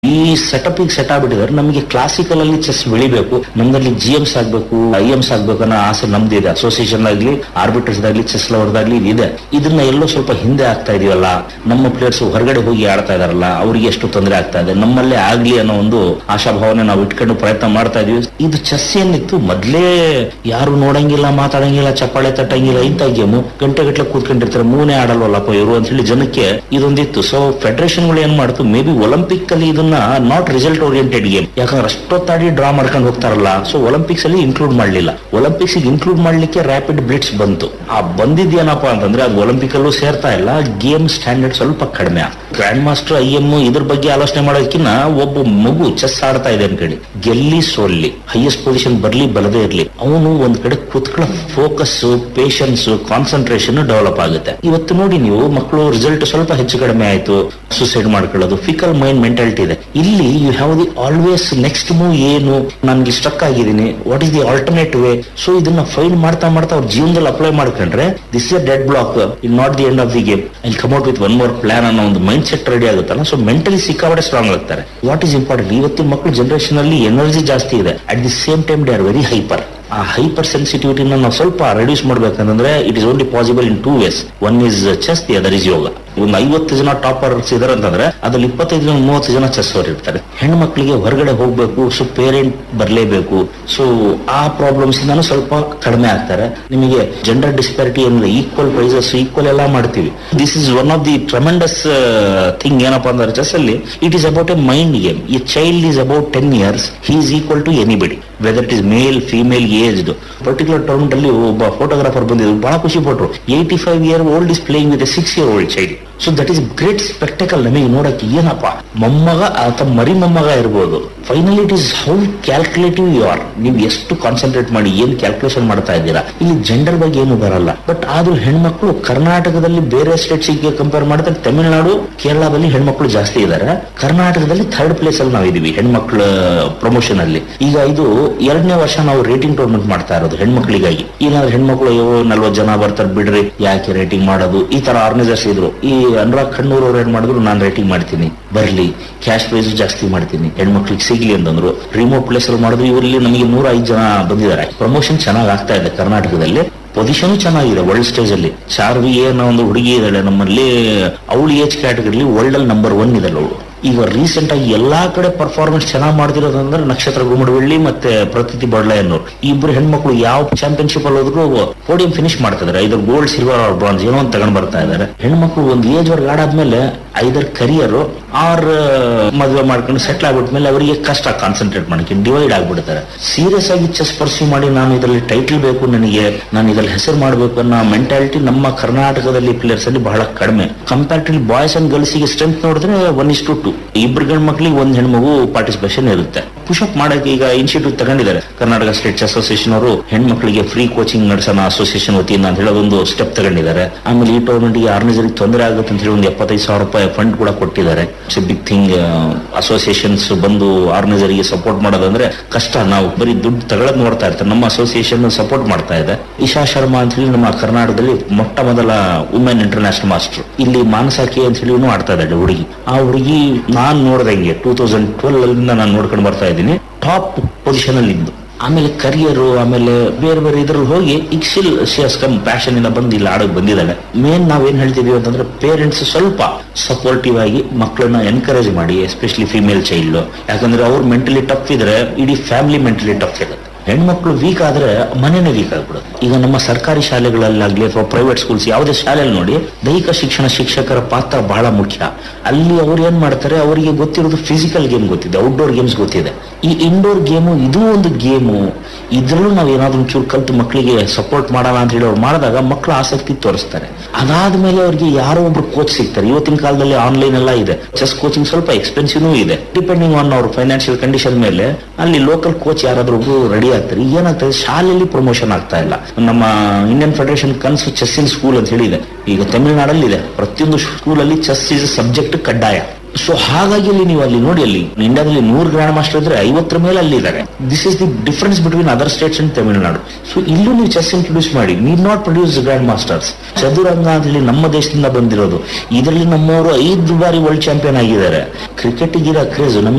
ಈ ಸೆಟಪ್ ಈಗ ಸೆಟ್ ಆಗ್ಬಿಟ್ಟಿದ್ದಾರೆ ನಮಗೆ ಕ್ಲಾಸಿಕಲ್ ಅಲ್ಲಿ ಚೆಸ್ ಬೆಳಿಬೇಕು ನಮ್ದಲ್ಲಿ ಜಿ ಎಮ್ಸ್ ಆಗ್ಬೇಕು ಐ ಎಮ್ಸ್ ಆಗ್ಬೇಕು ಅನ್ನೋ ಆಸೆ ನಮ್ದಿದೆ ಅಸೋಸಿಯೇಷನ್ ಆಗ್ಲಿ ಆರ್ಬಿಟರ್ಸ್ ಆಗ್ಲಿ ಚೆಸ್ ಲವರ್ದಾಗ್ಲಿ ಇದೆ ಇದನ್ನ ಎಲ್ಲೋ ಸ್ವಲ್ಪ ಹಿಂದೆ ಆಗ್ತಾ ಇದೀವಲ್ಲ ನಮ್ಮ ಪ್ಲೇಯರ್ಸ್ ಹೊರಗಡೆ ಹೋಗಿ ಆಡ್ತಾ ಇದಾರಲ್ಲ ಅವ್ರಿಗೆ ಎಷ್ಟು ತೊಂದರೆ ಆಗ್ತಾ ಇದೆ ನಮ್ಮಲ್ಲೇ ಆಗ್ಲಿ ಅನ್ನೋ ಒಂದು ಆಶಾಭಾವನೆ ನಾವು ಇಟ್ಕೊಂಡು ಪ್ರಯತ್ನ ಮಾಡ್ತಾ ಇದೀವಿ ಇದು ಚೆಸ್ ಏನಿತ್ತು ಮೊದ್ಲೇ ಯಾರು ನೋಡಂಗಿಲ್ಲ ಮಾತಾಡಂಗಿಲ್ಲ ಚಪ್ಪಾಳೆ ತಟ್ಟಂಗಿಲ್ಲ ಇಂಥ ಗೇಮು ಗಂಟೆ ಗಟ್ಟಲೆ ಕೂತ್ಕೊಂಡಿರ್ತಾರೆ ಮೂನೇ ಆಡಲ್ವಲ್ಲಪ್ಪ ಇವರು ಅಂತ ಹೇಳಿ ಜನಕ್ಕೆ ಇದೊಂದಿತ್ತು ಸೊ ಫೆಡರೇಷನ್ಗಳು ಏನ್ ಮಾಡ್ತು ಮೇ ಬಿ ಒಲಿಂಪಿಕ್ ಅಲ್ಲಿ ಇದನ್ನ ನಾಟ್ ರಿಸಲ್ಟ್ ಓರಿಯೆಂಟೆಡ್ ಗೇಮ್ ಯಾಕಂದ್ರೆ ಅಷ್ಟೊತ್ತಾಡಿ ಡ್ರಾ ಮಾಡ್ಕೊಂಡು ಹೋಗ್ತಾರಲ್ಲ ಸೊ ಒಲಿಂಪಿಕ್ಸ್ ಅಲ್ಲಿ ಇನ್ಕ್ಲೂಡ್ ಮಾಡ್ಲಿಲ್ಲ ಒಲಿಂಪಿಕ್ಸ್ ಇನ್ಕ್ಲೂಡ್ ಮಾಡ್ಲಿಕ್ಕೆ ರ್ಯಾಪಿಡ್ ಬ್ಲಿಟ್ಸ್ ಬಂತು ಆ ಬಂದಿದ್ದೇನಪ್ಪ ಅಂತಂದ್ರೆ ಅದು ಒಲಿಂಪಿಕ್ ಅಲ್ಲೂ ಸೇರ್ತಾ ಇಲ್ಲ ಗೇಮ್ ಸ್ಟ್ಯಾಂಡರ್ಡ್ ಸ್ವಲ್ಪ ಕಡಿಮೆ ಗ್ರ್ಯಾಂಡ್ ಮಾಸ್ಟರ್ ಐ ಎಂ ಇದ್ರ ಬಗ್ಗೆ ಆಲೋಚನೆ ಮಾಡೋದಕ್ಕಿಂತ ಒಬ್ಬ ಮಗು ಚೆಸ್ ಆಡ್ತಾ ಇದೆ ಅನ್ಕೊಳ್ಳಿ ಗೆಲ್ಲಿ ಸೋಲ್ಲಿ ಹೈಯೆಸ್ಟ್ ಪೊಸಿಷನ್ ಬರ್ಲಿ ಬರದೇ ಇರ್ಲಿ ಅವನು ಒಂದ್ ಕಡೆ ಕುತ್ಕೊಳ್ಳೋ ಫೋಕಸ್ ಪೇಷನ್ಸ್ ಕಾನ್ಸಂಟ್ರೇಷನ್ ಡೆವಲಪ್ ಆಗುತ್ತೆ ಇವತ್ತು ನೋಡಿ ನೀವು ಮಕ್ಕಳು ರಿಸಲ್ಟ್ ಸ್ವಲ್ಪ ಹೆಚ್ಚು ಕಡಿಮೆ ಆಯ್ತು ಸುಸೈಡ್ ಮಾಡ್ಕೊಳ್ಳೋದು ಫಿಕಲ್ ಮೈಂಡ್ ಮೆಂಟಾಲಿಟಿ ಇದೆ ಇಲ್ಲಿ you have the always next move ಏನು ನನ್ಗೆ ಸ್ಟಕ್ ಆಗಿದ್ದೀನಿ what is the alternate way so ಇದನ್ನ ಫೈಂಡ್ ಮಾಡ್ತಾ ಮಾಡ್ತಾ ಅವ್ರ ಜೀವನದಲ್ಲಿ ಅಪ್ಲೈ ಮಾಡ್ಕೊಂಡ್ರೆ this is dead block in not the end of the game I come out with one more plan ಅನ್ನೋ ಒಂದು ಮೈಂಡ್ ಸೆಟ್ ರೆಡಿ ಆಗುತ್ತಲ್ಲ ಸೊ ಮೆಂಟಲಿ ಸಿಕ್ಕಾಪಟ್ಟೆ ಸ್ಟ್ರಾಂಗ್ ಆಗ್ತಾರೆ ವಾಟ್ ಈಸ್ ಇಂಪಾರ್ಟೆಂಟ್ ಇವತ್ತಿನ ಮಕ್ಕಳು ಜನರೇಷನ್ ಅಲ್ಲಿ ಎನರ್ಜಿ ಜಾಸ್ತಿ ಇದೆ at the same time they are very hyper ಆ ಹೈಪರ್ ಸೆನ್ಸಿಟಿವಿಟಿನ ನಾವು ಸ್ವಲ್ಪ ರೆಡ್ಯೂಸ್ ಮಾಡ್ಬೇಕಂತಂದ್ರೆ it is only possible in two ways one is chess the other is yoga ಒಂದು ಐವತ್ತು ಜನ ಟಾಪರ್ಸ್ ಇದಾರೆ ಅಂತಂದ್ರೆ ಅದ್ರಲ್ಲಿ ಇಪ್ಪತ್ತೈದು ಜನ ಮೂವತ್ತು ಜನ ಚೆಸ್ ಅವರು ಇರ್ತಾರೆ ಹೆಣ್ಮಕ್ಳಿಗೆ ಹೊರಗಡೆ ಹೋಗ್ಬೇಕು ಸೊ ಪೇರೆಂಟ್ ಬರಲೇಬೇಕು ಸೊ ಆ ಪ್ರಾಬ್ಲಮ್ಸ್ ಇಂದಾನು ಸ್ವಲ್ಪ ಕಡಿಮೆ ಆಗ್ತಾರೆ ನಿಮಗೆ ಜೆಂಡರ್ ಡಿಸ್ಪ್ಯಾರಿಟಿ ಏನಿದೆ ಈಕ್ವಲ್ ಪ್ರೈಸಸ್ ಈಕ್ವಲ್ ಎಲ್ಲ ಮಾಡ್ತೀವಿ this is one of the tremendous thing ಏನಪ್ಪಾ ಅಂದ್ರೆ ಚೆಸ್ ಅಲ್ಲಿ it is about a mind game ಈ child is about ten years he is equal to anybody whether it is male female aged particular tournament ಅಲ್ಲಿ ಒಬ್ಬ photographer ಬಂದಿದ್ರು ಬಹಳ ಖುಷಿ ಪಟ್ರು eighty five year old is playing with six year old child so that is great spectacle ನಮಗೆ ನೋಡಕ್ಕೆ ಏನಪ್ಪ ಮೊಮ್ಮಗ ಅಥವಾ ಮರಿ ಮೊಮ್ಮಗ ಇರ್ಬೋದು finally it is how calculative you are ನೀವು ಎಷ್ಟು ಕಾನ್ಸಂಟ್ರೇಟ್ ಮಾಡಿ ಏನ್ ಕ್ಯಾಲ್ಕುಲೇಷನ್ ಮಾಡ್ತಾ ಇದ್ದೀರಾ ಇಲ್ಲಿ ಜೆಂಡರ್ ಬಗ್ಗೆ ಏನು ಬರಲ್ಲ ಬಟ್ ಆದ್ರೂ ಹೆಣ್ಮಕ್ಳು ಕರ್ನಾಟಕದಲ್ಲಿ ಬೇರೆ ಸ್ಟೇಟ್ಸ್ ಗೆ ಕಂಪೇರ್ ಮಾಡಿದ್ರೆ ತಮಿಳುನಾಡು ಕೇರಳದಲ್ಲಿ ಹೆಣ್ಮಕ್ಳು ಜಾಸ್ತಿ ಇದ್ದಾರೆ ಕರ್ನಾಟಕದಲ್ಲಿ ಥರ್ಡ್ ಪ್ಲೇಸ್ ಅಲ್ಲಿ ನಾವು ಇದೀವಿ ಹೆಣ್ಮಕ್ಳ ಪ್ರಮೋಷನ್ ಅಲ್ಲಿ ಈಗ ಇದು ಎರಡನೇ ವರ್ಷ ನಾವು ರೇಟಿಂಗ್ ಟೂರ್ನಮೆಂಟ್ ಮಾಡ್ತಾ ಇರೋದು ಹೆಣ್ಮಕ್ಳಿಗಾಗಿ ಏನಾದ್ರೆ ಹೆಣ್ಮಕ್ಳು ಅಯ್ಯೋ ನಲ್ವತ್ತು ಜನ ಬರ್ತಾರೆ ಬಿಡ್ರಿ ಯಾಕೆ ರೇಟಿಂಗ್ ಮಾಡೋದು ಈ ತರ ಆರ್ಗನೈಸರ್ಸ್ ಇದ್ರು ಈ ಅನುರಾಗ್ ಖಣ್ಣೂರ್ ಅವ್ರು ಏನ್ ಮಾಡಿದ್ರು ನಾನು ರೇಟಿಂಗ್ ಮಾಡ್ತೀನಿ ಬರ್ಲಿ ಕ್ಯಾಶ್ ಪ್ರೈಸ್ ಜಾಸ್ತಿ ಮಾಡ್ತೀನಿ ಹೆಣ್ಮಕ್ಳಿಗೆ ಸಿಗ್ಲಿ ಅಂತಂದ್ರು ರಿಮೋಟ್ ಪ್ಲೇಸ್ ಅಲ್ಲಿ ಮಾಡಿದ್ರು ಇವರಲ್ಲಿ ನಮಗೆ ನೂರ ಐದು ಜನ ಬಂದಿದ್ದಾರೆ ಪ್ರಮೋಷನ್ ಚೆನ್ನಾಗಿ ಆಗ್ತಾ ಇದೆ ಕರ್ನಾಟಕದಲ್ಲಿ ಪೊಸಿಷನ್ ಚೆನ್ನಾಗಿದೆ ವರ್ಲ್ಡ್ ಸ್ಟೇಜ್ ಅಲ್ಲಿ ಚಾರ್ವಿ ಅನ್ನೋ ಒಂದು ಹುಡುಗಿ ಇದ್ದಾಳೆ ನಮ್ಮಲ್ಲಿ ಅವಳು ಏಜ್ ಕ್ಯಾಟಗರಿಲಿ ವರ್ಲ್ಡ್ ಅಲ್ಲಿ ನಂಬರ್ ಒನ್ ಇದ್ದಾಳೆ ಅವಳು ಈಗ ರೀಸೆಂಟ್ ಆಗಿ ಎಲ್ಲಾ ಕಡೆ ಪರ್ಫಾರ್ಮೆನ್ಸ್ ಚೆನ್ನಾಗಿ ಮಾಡ್ತಿರೋದಂದ್ರೆ ನಕ್ಷತ್ರ ಗುಮ್ಮಡವಳ್ಳಿ ಮತ್ತೆ ಪ್ರತಿತಿ ಬಡ್ಲಾಯನ್ನೋರು ಈ ಇಬ್ರು ಹೆಣ್ಮಕ್ಳು ಯಾವ ಚಾಂಪಿಯನ್ಶಿಪ್ ಅಲ್ಲಿ ಹೋದ್ರು ಪೋಡಿಯಂ ಫಿನಿಶ್ ಮಾಡ್ತಿದ್ದಾರೆ either gold silver or bronze ಏನೋ ಒಂದು ತಗೊಂಡ್ ಬರ್ತಾ ಇದ್ದಾರೆ ಹೆಣ್ಮಕ್ಳು ಒಂದು ಏಜ್ ವರ್ಗ ಆಡಾದ್ಮೇಲೆ ಐದರ್ ಕರಿಯರ್ ಆರ್ ಮದುವೆ ಮಾಡ್ಕೊಂಡು ಸೆಟ್ಲ್ ಆಗ್ಬಿಟ್ಮೇಲೆ ಅವರಿಗೆ ಕಷ್ಟ ಕಾನ್ಸಂಟ್ರೇಟ್ ಮಾಡಕ್ಕೆ ಡಿವೈಡ್ ಆಗ್ಬಿಡ್ತಾರೆ ಸೀರಿಯಸ್ ಆಗಿ ಚೆಸ್ ಪರ್ಸ್ಯೂ ಮಾಡಿ ನಾನು ಇದರಲ್ಲಿ ಟೈಟಲ್ ಬೇಕು ನನಗೆ ನಾನು ಇದರಲ್ಲಿ ಹೆಸರು ಮಾಡಬೇಕು ಅನ್ನೋ ಮೆಂಟಾಲಿಟಿ ನಮ್ಮ ಕರ್ನಾಟಕದಲ್ಲಿ ಪ್ಲೇಯರ್ಸ್ ಅಲ್ಲಿ ಬಹಳ ಕಡಿಮೆ ಕಂಪ್ಯಾರಿಟಿವ್ಲಿ ಬಾಯ್ಸ್ ಅಂಡ್ ಗರ್ಲ್ಸ್ ಗೆ ಸ್ಟ್ರೆಂತ್ ನೋಡಿದ್ರೆ ಒನ್ ಇಸ್ ಟು ಟು ಇಬ್ರು ಗಂಡ್ ಮಕ್ಳಿಗೆ ಒಂದ್ ಹೆಣ್ಮಗು ಪಾರ್ಟಿಸಿಪೇಷನ್ ಇರುತ್ತೆ ಪುಷಪ್ ಮಾಡಕ್ಕೆ ಈಗ ಇನಿಷಿಯೇಟಿವ್ ತಗೊಂಡಿದ್ದಾರೆ ಕರ್ನಾಟಕ ಸ್ಟೇಟ್ ಅಸೋಸಿಯೇಷನ್ ಅವರು ಹೆಣ್ಮಕ್ಳಿಗೆ ಫ್ರೀ ಕೋಚಿಂಗ್ ನಡೆಸೋಣ ಅಸೋಸಿಯೇಷನ್ ವತಿಯಿಂದ ಅಂತ ಹೇಳಿ ಒಂದು ಸ್ಟೆಪ್ ತಗೊಂಡಿದ್ದಾರೆ ಆಮೇಲೆ ಈ ಟೂರ್ನಮೆಂಟ್ ಗೆ ಆರ್ಗನೈಸರ್ಗೆ ತೊಂದರೆ ಆಗುತ್ತೆ ಅಂತ ಹೇಳಿ ಒಂದು ಎಪ್ಪತ್ತೈದು ಸಾವಿರ ರೂಪಾಯಿ ಫಂಡ್ ಕೂಡ ಕೊಟ್ಟಿದ್ದಾರೆ ಇಟ್ಸ್ ಬಿಗ್ ಥಿಂಗ್ ಅಸೋಸಿಯೇಷನ್ಸ್ ಬಂದು ಆರ್ಗನೈಸರ್ಗೆ ಸಪೋರ್ಟ್ ಮಾಡೋದಂದ್ರೆ ಕಷ್ಟ ನಾವು ಬರೀ ದುಡ್ಡು ತಗೊಳ್ಳೋದು ನೋಡ್ತಾ ಇರ್ತಾರೆ ನಮ್ಮ ಅಸೋಸಿಯೇಷನ್ ಸಪೋರ್ಟ್ ಮಾಡ್ತಾ ಇದೆ ಇಶಾ ಶರ್ಮಾ ಅಂತ ಹೇಳಿ ನಮ್ಮ ಕರ್ನಾಟಕದಲ್ಲಿ ಮೊಟ್ಟ ಮೊದಲ ವುಮೆನ್ ಇಂಟರ್ನ್ಯಾಷನಲ್ ಮಾಸ್ಟರ್ ಇಲ್ಲಿ ಮಾನಸಾಕಿ ಅಂತ ಹೇಳಿ ಆಡ್ತಾ ಇದ್ದಾಳೆ ಹುಡುಗಿ ಆ ಹುಡುಗಿ ನಾನ್ ನೋಡ್ದಂಗೆ ಟೂ ತೌಸಂಡ್ ಟ್ವೆಲ್ ಅಲ್ಲಿಂದ ನಾನು ನೋಡ್ಕೊಂಡು ಬರ್ತಾ ಇದ್ದೀನಿ ಟಾಪ್ ಪೊಸಿಷನ್ ಅಲ್ಲಿ ಇದ್ದು ಆಮೇಲೆ ಕರಿಯರು ಆಮೇಲೆ ಬೇರೆ ಬೇರೆ ಇದ್ರಲ್ಲಿ ಹೋಗಿ ಈಗ ಸಿಲ್ ಕಮ್ ಪ್ಯಾಷನ್ ಇಂದ ಬಂದು ಇಲ್ಲಿ ಆಡೋಕೆ ಬಂದಿದ್ದಾಳೆ ಮೇನ್ ನಾವೇನ್ ಹೇಳ್ತಿದೀವಿ ಅಂತಂದ್ರೆ ಪೇರೆಂಟ್ಸ್ ಸ್ವಲ್ಪ ಸಪೋರ್ಟಿವ್ ಆಗಿ ಮಕ್ಕಳನ್ನ ಎನ್ಕರೇಜ್ ಮಾಡಿ ಎಸ್ಪೆಷಲಿ ಫಿಮೇಲ್ ಚೈಲ್ಡ್ ಯಾಕಂದ್ರೆ ಅವ್ರು ಮೆಂಟಲಿ ಟಫ್ ಇದ್ರೆ ಇಡೀ ಫ್ಯಾಮಿಲಿ ಮೆಂಟಲಿ ಟಫ್ ಇರುತ್ತೆ ಹೆಣ್ಮಕ್ಳು ವೀಕ್ ಆದ್ರೆ ಮನೆನೇ ವೀಕ್ ಆಗ್ಬಿಡುತ್ತೆ ಈಗ ನಮ್ಮ ಸರ್ಕಾರಿ ಶಾಲೆಗಳಲ್ಲಾಗ್ಲಿ ಅಥವಾ ಪ್ರೈವೇಟ್ ಸ್ಕೂಲ್ಸ್ ಯಾವುದೇ ಶಾಲೆಯಲ್ಲಿ ನೋಡಿ ದೈಹಿಕ ಶಿಕ್ಷಣ ಶಿಕ್ಷಕರ ಪಾತ್ರ ಬಹಳ ಮುಖ್ಯ ಅಲ್ಲಿ ಅವ್ರು ಏನ್ ಮಾಡ್ತಾರೆ ಅವರಿಗೆ ಗೊತ್ತಿರೋದು ಫಿಸಿಕಲ್ ಗೇಮ್ ಗೊತ್ತಿದೆ ಔಟ್ಡೋರ್ ಗೇಮ್ಸ್ ಗೊತ್ತಿದೆ ಈ ಇಂಡೋರ್ ಗೇಮು ಇದು ಒಂದು ಗೇಮು ಇದ್ರಲ್ಲೂ ನಾವು ಏನಾದ್ರು ಒಂಚೂರು ಕಲ್ತು ಮಕ್ಕಳಿಗೆ ಸಪೋರ್ಟ್ ಮಾಡೋಣ ಅಂತ ಹೇಳಿ ಅವ್ರು ಮಾಡಿದಾಗ ಮಕ್ಕಳು ಆಸಕ್ತಿ ತೋರಿಸ್ತಾರೆ ಅದಾದ್ಮೇಲೆ ಅವ್ರಿಗೆ ಯಾರೋ ಒಬ್ರು ಕೋಚ್ ಸಿಗ್ತಾರೆ ಇವತ್ತಿನ ಕಾಲದಲ್ಲಿ ಆನ್ಲೈನ್ ಎಲ್ಲ ಇದೆ ಚೆಸ್ ಕೋಚಿಂಗ್ ಸ್ವಲ್ಪ ಎಕ್ಸ್ಪೆನ್ಸಿವ್ ಇದೆ ಡಿಪೆಂಡಿಂಗ್ ಆನ್ ಅವ್ರ ಫೈನಾನ್ಷಿಯಲ್ ಕಂಡೀಷನ್ ಮೇಲೆ ಅಲ್ಲಿ ಲೋಕಲ್ ಕೋಚ್ ಯಾರಾದ್ರೂ ಒಬ್ರು ರೆಡಿ ಆಗ್ತಾರೆ ಈಗ ಏನಾಗ್ತದೆ ಶಾಲೆಯಲ್ಲಿ ಪ್ರಮೋಷನ್ ಆಗ್ತಾ ಇಲ್ಲ ನಮ್ಮ ಇಂಡಿಯನ್ ಫೆಡರೇಷನ್ ಕನ್ಸು ಚೆಸ್ಸಿನ ಸ್ಕೂಲ್ ಅಂತ ಹೇಳಿದೆ ಈಗ ತಮಿಳುನಾಡಲ್ಲಿ ಇದೆ ಪ್ರತಿಯೊಂದು ಸ್ಕೂಲಲ್ಲಿ ಚೆಸ್ ಇಸ್ ಸಬ್ಜೆಕ್ಟ್ ಕಡ್ಡಾಯ ಸೊ ಹಾಗಾಗಿ ಅಲ್ಲಿ ನೀವು ಅಲ್ಲಿ ನೋಡಿ ಅಲ್ಲಿ ಇಂಡಿಯಾದಲ್ಲಿ ನೂರು ಗ್ರ್ಯಾಂಡ್ ಮಾಸ್ಟರ್ ಇದ್ರೆ ಐವತ್ತರ ಮೇಲೆ ಅಲ್ಲಿ ಇದ್ದಾರೆ this is the difference between other states and Tamil Nadu so ಇಲ್ಲೂ ನೀವು ಚೆಸ್ ಇಂಟ್ರೊಡ್ಯೂಸ್ ಮಾಡಿ need not produce grand masters ಚದುರಂಗ ಅಂತ ಹೇಳಿ ನಮ್ಮ ದೇಶದಿಂದ ಬಂದಿರೋದು ಇದರಲ್ಲಿ ನಮ್ಮವರು ಐದು ಬಾರಿ ವರ್ಲ್ಡ್ ಚಾಂಪಿಯನ್ ಆಗಿದ್ದಾರೆ ಕ್ರಿಕೆಟ್ ಗಿರೋ ಕ್ರೇಜ್ ನಮಗೆ